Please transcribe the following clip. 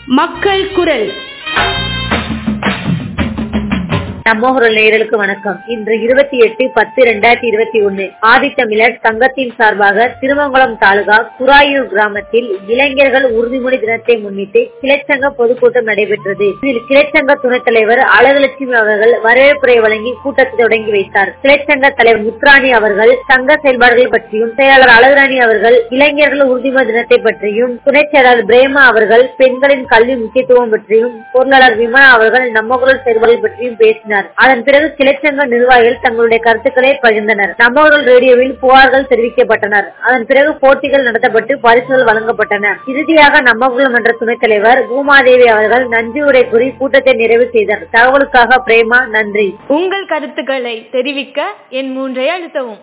மக்கள் குரல் நம்மோகரல் நேயர்களுக்கு வணக்கம் இன்று இருபத்தி எட்டு பத்து இரண்டாயிரத்தி இருபத்தி ஒன்னு ஆதித்தமிழர் சங்கத்தின் சார்பாக திருமங்கலம் தாலுகா குராயூர் கிராமத்தில் இளைஞர்கள் உறுதிமொழி தினத்தை முன்னிட்டு கிளைச்சங்க பொதுக்கூட்டம் நடைபெற்றது இதில் கிளைச்சங்க துணைத் தலைவர் அழகுலட்சுமி அவர்கள் வரவேற்புரை வழங்கி கூட்டத்தை தொடங்கி வைத்தார் கிளைச்சங்க தலைவர் முத்ராணி அவர்கள் சங்க செயல்பாடுகள் பற்றியும் செயலாளர் அழகுராணி அவர்கள் இளைஞர்கள் உறுதிமொழி தினத்தை பற்றியும் துணைச் செயலாளர் பிரேமா அவர்கள் பெண்களின் கல்வி முக்கியத்துவம் பற்றியும் பொருளாளர் விமலா அவர்கள் நம்ம குரல் செயல்பாடுகள் பற்றியும் பேசினார் அதன் பிறகு கிளைச்சங்க நிர்வாகிகள் தங்களுடைய கருத்துக்களை பகிர்ந்தனர் நம்ம குரல் ரேடியோவில் புகார்கள் தெரிவிக்கப்பட்டனர் அதன் பிறகு போட்டிகள் நடத்தப்பட்டு பரிசுகள் வழங்கப்பட்டன இறுதியாக நம்ம குரல் மன்ற துணைத் தலைவர் பூமாதேவி அவர்கள் நன்றி உரை கூறி கூட்டத்தை நிறைவு செய்தார் தகவலுக்காக பிரேமா நன்றி உங்கள் கருத்துக்களை தெரிவிக்க என் மூன்றை அழுத்தவும்